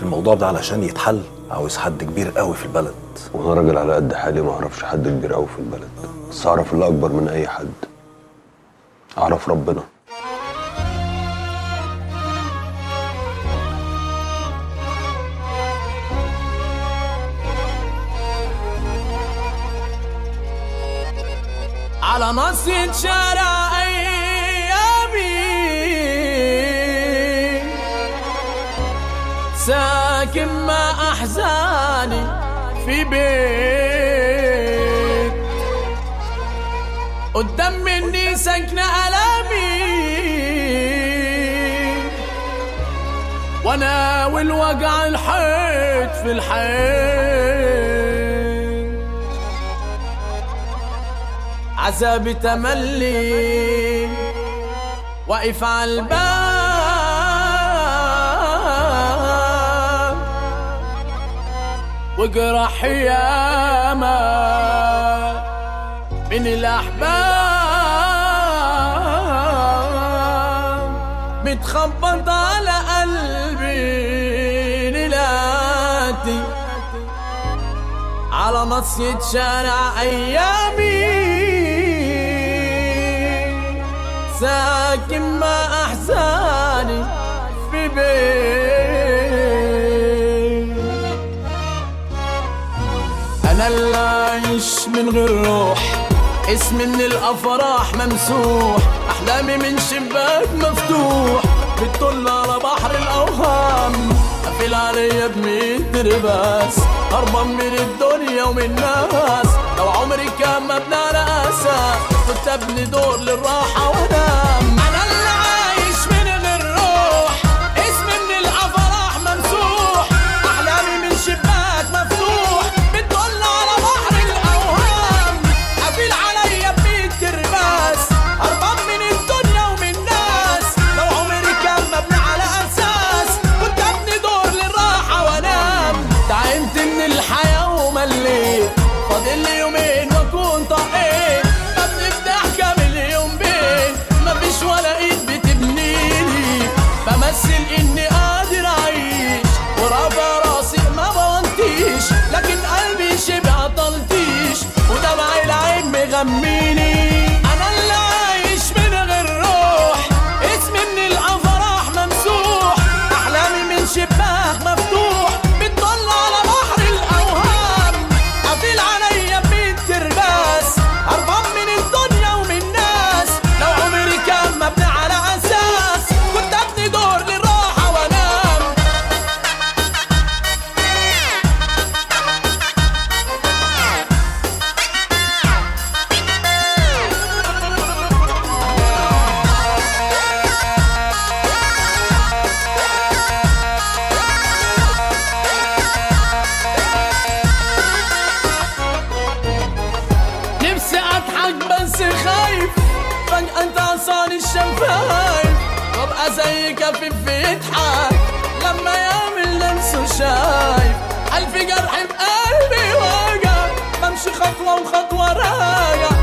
الموضوع ده علشان يتحل عاوز حد كبير قوي في البلد وانا راجل على قد حالي ما اعرفش حد كبير قوي في البلد بس اعرف اللي اكبر من اي حد اعرف ربنا على نصية شارع أيامي ساكن مع أحزاني في بيت قدام مني سكن ألامي وانا والوجع الحيط في الحيط عذاب تملي واقف على الباب وجرح ياما من الأحباب متخبط على قلبي نلاتي على نصية شارع أيامي ساكن مع أحزاني في بيت أنا اللي عايش من غير روح اسمي من الأفراح ممسوح أحلامي من شباك مفتوح بتطل على بحر الأوهام قافل عليا بمية ترباس هربان من الدنيا ومن الناس لو عمري كان مبنى على أساس كنت أبني دور للراحة وأنام أنا اللي عايش من غير روح اسمي من الأفراح ممسوح أحلامي من شباك مفتوح بتطل على بحر الأوهام قافل عليا بمية ترباس هربان من الدنيا ومن الناس لو عمري كان مبني على أساس كنت أبني دور للراحة وأنام تعبت من الحياة ومليت فاضل لي يومين وأكون طقيت ببني بضحكة مليون بيت مفيش ولا إيد بتبنيلي بمثل إني قادر أعيش ورافع راسي ما بونتيش لكن قلبي شبع طلتيش ودمع العين مغميني أنا اللي عايش من غير روح اسمي من الأفراح ممسوح أحلامي من شباك مفتوح بتطل على بحر الأوهام قافل عليا بمية ترباس هربان من الدنيا ومن الناس لو عمري كان مبني على أساس كنت أبني دور للراحة وأنام نفسي اضحك بس خايف فجأة انت عصاني الشفايف وابقى زي كفيف يضحك لما يعمل نفسه شايف ألف جرح في قلبي وجع بمشي خطوة وخطوة راجع